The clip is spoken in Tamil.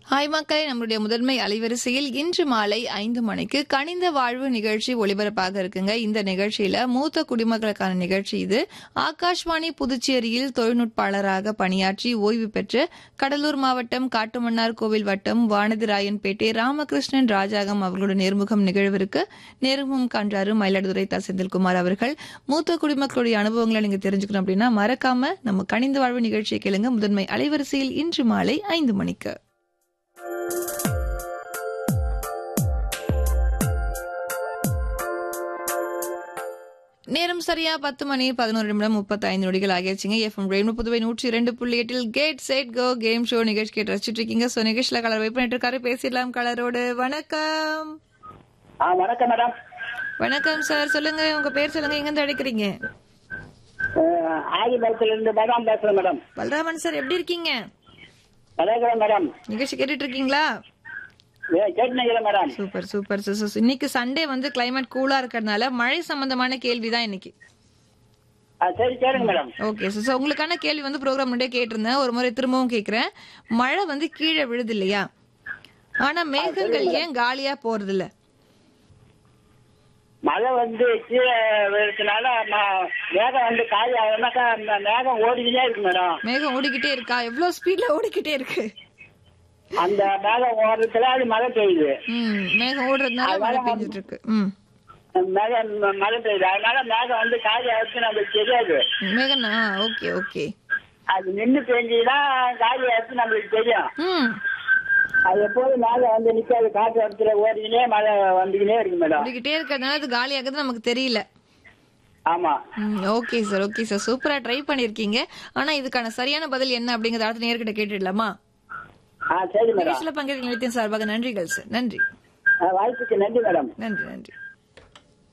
ஹாய் மக்களே நம்மளுடைய முதன்மை அலைவரிசையில் இன்று மாலை ஐந்து மணிக்கு கனிந்த வாழ்வு நிகழ்ச்சி ஒளிபரப்பாக இருக்குங்க இந்த நிகழ்ச்சியில மூத்த குடிமக்களுக்கான நிகழ்ச்சி இது ஆகாஷ்வாணி புதுச்சேரியில் தொழில்நுட்பாளராக பணியாற்றி ஓய்வு பெற்ற கடலூர் மாவட்டம் காட்டுமன்னார் கோவில் வட்டம் வானதிராயன்பேட்டை ராமகிருஷ்ணன் ராஜாகம் அவர்களோட நேர்முகம் நிகழ்விற்கு நேர்முகம் காண்றாரு மயிலாடுதுறை த செந்தில்குமார் அவர்கள் மூத்த குடிமக்களுடைய அனுபவங்களை நீங்க தெரிஞ்சுக்கணும் அப்படின்னா மறக்காம நம்ம கனிந்த வாழ்வு நிகழ்ச்சியை கேளுங்க முதன்மை அலைவரிசையில் இன்று மாலை ஐந்து மணிக்கு நேரம் சரியா பத்து மணி பதினோரு நிமிடம் முப்பத்தி ஐந்து நொடிகள் ஆகியாச்சுங்க எஃப்எம் ரேணு புதுவை நூற்றி இரண்டு புள்ளி எட்டில் get set go game show நிகழ்ச்சி கேட்டு ரசிச்சுட்டு இருக்கீங்க ஸோ நிகழ்ச்சியில் கலர் வெயிட் பண்ணிட்டு இருக்காரு பேசிடலாம் கலரோடு வணக்கம் ஆ வணக்கம் மேடம் வணக்கம் சார் சொல்லுங்க உங்க பேர் சொல்லுங்க எங்க இருந்து அழைக்கிறீங்க ஆதிபுரத்துல இருந்து பகவான் பேசுறேன் மேடம் பல்ராமன் சார் எப்படி இருக்கீங்க வணக்கம் மேடம் நிகழ்ச்சி கேட்டுட்டு இருக்கீங்களா கேட்டுனீங்களா மேடம் சூப்பர் சூப்பர் சூப்பர் இன்னைக்கு சண்டே வந்து கிளைமேட் கூலா இருக்கிறதுனால மழை சம்பந்தமான கேள்வி தான் இன்னைக்கு ஆ சரி கேளுங்க மேடம் ஓகே சார் ஸோ உங்களுக்கான கேள்வி வந்து ப்ரோக்ராம் முன்னாடியே கேட்டிருந்தேன் ஒரு முறை திரும்பவும் கேட்குறேன் மழை வந்து கீழே விழுது இல்லையா ஆனா மேகங்கள் ஏன் காலியா போறது இல்ல மழை வந்து கீழே விழுறதுனால ம- மேகம் வந்து காய் ஆகுனாக்கா அந்த மேகம் ஓடிக்கிட்டே இருக்கு மேடம் மேகம் ஓடிக்கிட்டே இருக்கா எவ்வளவு ஸ்பீட்ல ஓடிக்கிட்டே இருக்கு அந்த மேகம் ஓடுறதுல அது மழை பெய்யுது ம் மேகம் ஓடுறதுனால மழை பெஞ்சிட்டு இருக்கு ம் மேகம் ம- மழை பெய்யுது அதனால மேகம் வந்து காய் ஆகுது நம்மளுக்கு தெரியாது மேகனா ஓகே ஓகே அது நின்று பெஞ்சுன்னா காய் ஆகுது நம்மளுக்கு தெரியும் ம் அது எப்போதும் மேகம் வந்து நிக்காது காற்று இடத்துல ஓடிக்கினே மழை வந்துக்கினே இருக்கு மேடம் ஓடிக்கிட்டே இருக்கிறதுனால அது காலி ஆகுது நமக்கு தெரியல ஆமா ஓகே சார் ஓகே சார் சூப்பரா ட்ரை பண்ணிருக்கீங்க ஆனா இதுக்கான சரியான பதில் என்ன அப்படிங்கறத அடுத்த நேர்கிட்ட கேட்டுடலாமா ஆ சரி மேடம் நிகழ்ச்சியில பங்கேற்க நிலையத்தின் சார்பாக நன்றிகள் சார் நன்றி ஆ, வாய்ப்புக்கு நன்றி மேடம் நன்றி நன்றி